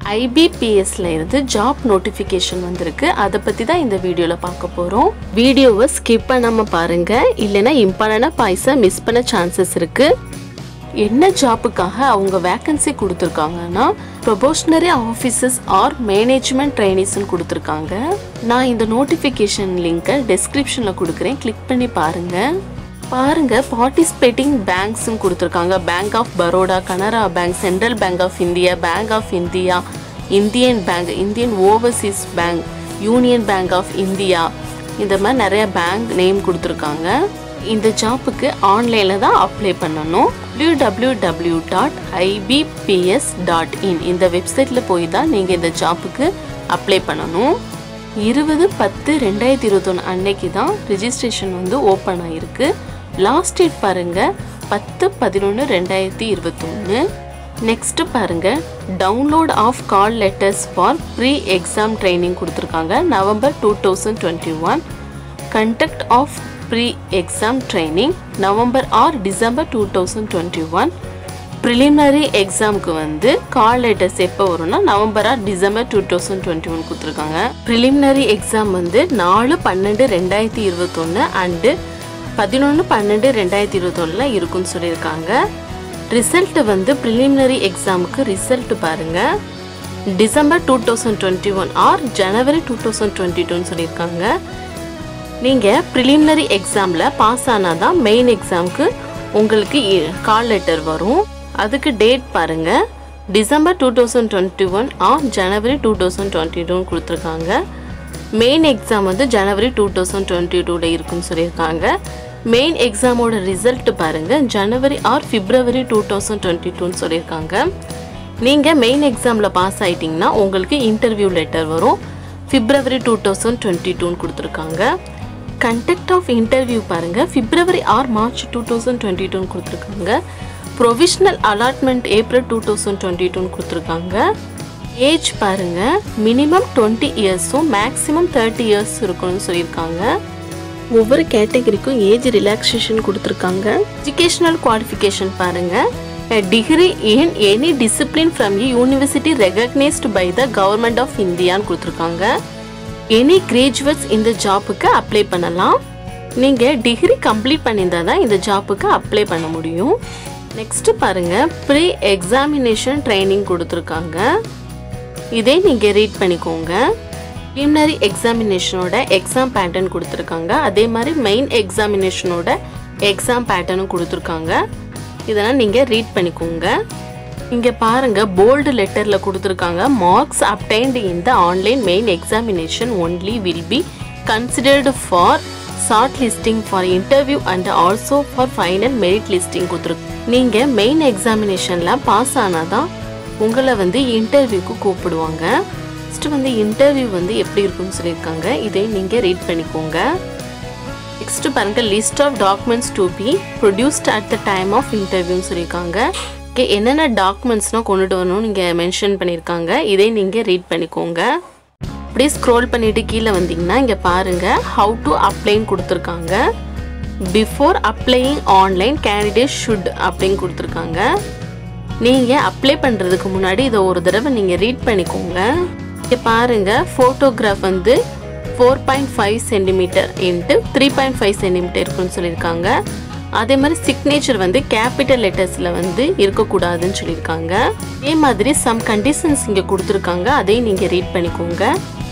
ஐபிபிஎஸ்ல இருந்து job notification வந்திருக்கு அதை பற்றி தான் இந்த வீடியோவில் பார்க்க போகிறோம் வீடியோவை ஸ்கிப் பண்ணாமல் பாருங்க இல்லைன்னா இம்பார்ட்டண்டாக பாய்ஸை மிஸ் பண்ண சான்சஸ் இருக்குது என்ன ஜாப்புக்காக அவங்க வேக்கன்சி கொடுத்துருக்காங்கன்னா ப்ரொபோஷனரி ஆஃபீஸர்ஸ் ஆர் மேனேஜ்மெண்ட் ட்ரைனிஸ்னு கொடுத்துருக்காங்க நான் இந்த நோட்டிஃபிகேஷன் லிங்கை டெஸ்கிரிப்ஷனில் கொடுக்குறேன் கிளிக் பண்ணி பாருங்கள் பாருங்க பார்ட்டிசிபேட்டிங் பேங்க்ஸ்னு கொடுத்துருக்காங்க Bank of Baroda Canara Bank Central Bank of India Bank of India Indian Bank Indian Overseas Bank Union Bank of India இந்த மாதிரி நிறைய பேங்க் நேம் கொடுத்துருக்காங்க இந்த ஜாப்புக்கு ஆன்லைனில் தான் அப்ளை பண்ணணும் www.ibps.in dot IBPS dot in இந்த வெப்சைட்டில் போய் தான் நீங்கள் இந்த ஜாப்புக்கு அப்ளை பண்ணணும் இருபது பத்து ரெண்டாயிரத்தி இருபத்தொன்று அன்னைக்கு தான் ரிஜிஸ்ட்ரேஷன் வந்து ஓப்பன் ஆகிருக்கு லாஸ்ட் டேட் பாருங்க பத்து பதினொன்று ரெண்டாயிரத்தி இருபத்தொன்று நெக்ஸ்ட் பாருங்க download of call letters for pre exam training கொடுத்துருக்காங்க November two thousand twenty one conduct of pre exam training November or December two thousand twenty one preliminary எக்ஸாமுக்கு வந்து கால் லெட்டர்ஸ் எப்போ வரும்னா November or December two thousand twenty one கொடுத்துருக்காங்க preliminary exam வந்து நாலு பன்னெண்டு ரெண்டாயிரத்தி இருபத்தொன்று அண்டு பதினொன்று பன்னெண்டு ரெண்டாயிரத்தி இருபத்தொன்னில் இருக்குன்னு சொல்லியிருக்காங்க ரிசல்ட் வந்து ப்ரிலிமினரி எக்ஸாமுக்கு ரிசல்ட் பாருங்கள் December two thousand twenty one or January two thousand twenty டூன்னு சொல்லியிருக்காங்க நீங்கள் ப்ரிலிமினரி எக்ஸாமில் பாஸ் ஆனால் தான் மெயின் எக்ஸாமுக்கு உங்களுக்கு கால் லெட்டர் வரும் அதுக்கு டேட் பாருங்கள் December two thousand twenty one or January two thousand twenty டூன்னு கொடுத்துருக்காங்க மெயின் எக்ஸாம் வந்து ஜனவரி டூ தௌசண்ட் டுவெண்ட்டி டூவில் இருக்குன்னு சொல்லியிருக்காங்க மெயின் எக்ஸாமோட ரிசல்ட் பாருங்கள் January or February two thousand twenty டூன்னு சொல்லியிருக்காங்க நீங்கள் மெயின் எக்ஸாமில் பாஸ் ஆயிட்டீங்கன்னா உங்களுக்கு இன்டர்வியூ லெட்டர் வரும் பிப்ரவரி டூ தௌசண்ட் டுவெண்ட்டி டூன்னு கொடுத்துருக்காங்க கண்டக்ட் ஆஃப் இன்டர்வியூ பாருங்கள் February or March two thousand twenty டூன்னு கொடுத்துருக்காங்க provisional allotment April two thousand twenty டூன்னு கொடுத்துருக்காங்க ஏஜ் பாருங்கள் மினிமம் டுவெண்ட்டி இயர்ஸும் மேக்ஸிமம் தேர்ட்டி இயர்ஸ் இருக்கணும்னு சொல்லியிருக்காங்க ஒவ்வொரு கேட்டகரிக்கும் ஏஜ் ரிலாக்ஸேஷன் கொடுத்துருக்காங்க எஜுகேஷனல் குவாலிஃபிகேஷன் பாருங்கள் degree in any discipline from a university recognised by the government of இந்தியான்னு கொடுத்துருக்காங்க எனி கிராஜுவேட்ஸ் இந்த ஜாப்புக்கு அப்ளை பண்ணலாம் நீங்கள் டிகிரி கம்ப்ளீட் பண்ணியிருந்தா தான் இந்த ஜாப்புக்கு அப்ளை பண்ண முடியும் நெக்ஸ்ட்டு பாருங்கள் ப்ரீ எக்ஸாமினேஷன் ட்ரைனிங் கொடுத்துருக்காங்க இதே நீங்கள் ரீட் பண்ணிக்கோங்க ப்ரிலிமினரி எக்ஸாமினேஷனோட எக்ஸாம் பேட்டர்ன் கொடுத்துருக்காங்க அதே மாதிரி மெயின் எக்ஸாமினேஷனோட எக்ஸாம் பேட்டர்னும் கொடுத்துருக்காங்க இதெல்லாம் நீங்கள் ரீட் பண்ணிக்கோங்க இங்கே பாருங்க போல்டு லெட்டரில் கொடுத்துருக்காங்க marks obtained in the online main examination only will be considered for short listing for interview and also for final merit listing கொடுத்துருக்கு நீங்கள் மெயின் எக்ஸாமினேஷனில் பாஸ் ஆனால் தான் உங்களை வந்து இன்டர்வியூக்கு கூப்பிடுவாங்க ஃபஸ்ட்டு வந்து இன்டர்வியூ வந்து எப்படி இருக்குன்னு சொல்லியிருக்காங்க இதை நீங்கள் ரீட் பண்ணிக்கோங்க நெக்ஸ்ட் பாருங்க list of documents to be produced at the time of இன்டர்வியூன்னு சொல்லியிருக்காங்க ஓகே என்னென்ன டாக்குமெண்ட்ஸ்லாம் கொண்டுட்டு வரணும்னு நீங்கள் மென்ஷன் பண்ணியிருக்காங்க இதை நீங்கள் ரீட் பண்ணிக்கோங்க அப்படியே ஸ்க்ரோல் பண்ணிட்டு கீழே வந்தீங்கன்னா இங்கே பாருங்க ஹவு டு அப்ளைன்னு கொடுத்துருக்காங்க before applying online candidate should அப்படின்னு கொடுத்துருக்காங்க நீங்கள் அப்ளை பண்ணுறதுக்கு முன்னாடி இதை ஒரு தடவை நீங்கள் ரீட் பண்ணிக்கோங்க இங்கே பாருங்கள் ஃபோட்டோகிராஃப் வந்து four point five centimetre into three point five centimetre இருக்குன்னு சொல்லியிருக்காங்க அதே மாதிரி சிக்னேச்சர் வந்து கேபிட்டல் லெட்டர்ஸில் வந்து இருக்கக்கூடாதுன்னு சொல்லியிருக்காங்க அதே மாதிரி சம் கண்டிஷன்ஸ் இங்கே கொடுத்துருக்காங்க அதையும் நீங்கள் ரீட் பண்ணிக்கோங்க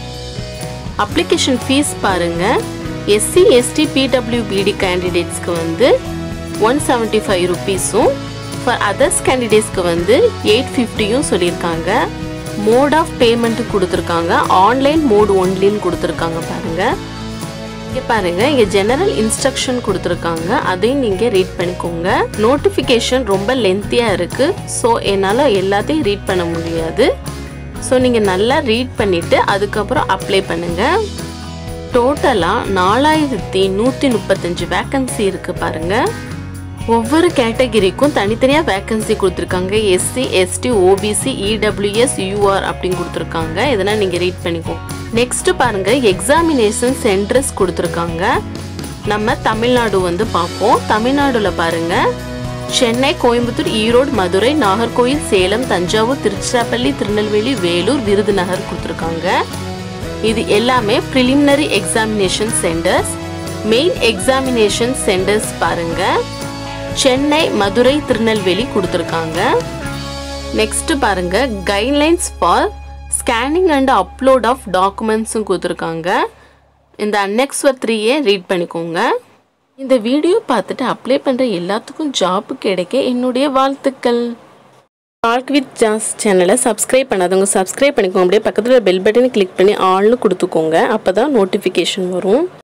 அப்ளிகேஷன் ஃபீஸ் பாருங்கள் எஸ்சி எஸ்டி பிடபிள்யூபிடி கேண்டிடேட்ஸ்க்கு வந்து ஒன் செவன்ட்டி ஃபைவ் ருபீஸும் ஃபார் அதர்ஸ் கேண்டிடேட்ஸ்க்கு வந்து எயிட் ஃபிஃப்டியும் சொல்லியிருக்காங்க மோட் ஆஃப் பேமெண்ட் கொடுத்துருக்காங்க ஆன்லைன் மோட் ஒன்லின்னு கொடுத்துருக்காங்க பாருங்கள் இங்கே பாருங்க இங்கே ஜெனரல் இன்ஸ்ட்ரக்ஷன் கொடுத்துருக்காங்க அதையும் நீங்கள் ரீட் பண்ணிக்கோங்க நோட்டிஃபிகேஷன் ரொம்ப லென்த்தியாக இருக்குது ஸோ என்னால் எல்லாத்தையும் ரீட் பண்ண முடியாது ஸோ நீங்கள் நல்லா ரீட் பண்ணிவிட்டு அதுக்கப்புறம் அப்ளை பண்ணுங்கள் டோட்டலாக நாலாயிரத்தி நூற்றி முப்பத்தஞ்சு வேக்கன்சி இருக்குது பாருங்கள் ஒவ்வொரு கேட்டகிரிக்கும் தனித்தனியாக வேக்கன்சி கொடுத்துருக்காங்க SC ST OBC EWS UR அப்படின்னு கொடுத்துருக்காங்க இதெல்லாம் நீங்கள் ரீட் பண்ணிக்கோ நெக்ஸ்ட் பாருங்க எக்ஸாமினேஷன் சென்டர்ஸ் கொடுத்துருக்காங்க நம்ம தமிழ்நாடு வந்து பார்ப்போம் தமிழ்நாடுல பாருங்க சென்னை கோயம்புத்தூர் ஈரோடு மதுரை நாகர்கோயில் சேலம் தஞ்சாவூர் திருச்சிராப்பள்ளி திருநெல்வேலி வேலூர் விருதுநகர் கொடுத்துருக்காங்க இது எல்லாமே preliminary examination centres main examination centres பாருங்க சென்னை மதுரை திருநெல்வேலி கொடுத்துருக்காங்க நெக்ஸ்ட் பாருங்க guidelines for scanning and upload of டாக்குமெண்ட்ஸும் கொடுத்துருக்காங்க இந்த அன்னெக்ஸ் த்ரீயே ரீட் பண்ணிக்கோங்க இந்த வீடியோ பார்த்துட்டு அப்ளை பண்ணுற எல்லாத்துக்கும் ஜாப் கிடைக்க என்னுடைய வாழ்த்துக்கள் டாக் வித் ஜாஸ் சேனலை சப்ஸ்கிரைப் பண்ணாதவங்க சப்ஸ்கிரைப் பண்ணிக்கோங்க அப்படியே பக்கத்தில் பெல் பட்டனை கிளிக் பண்ணி ஆள்னு கொடுத்துக்கோங்க அப்போ தான் நோட்டிஃபிகேஷன் வரும்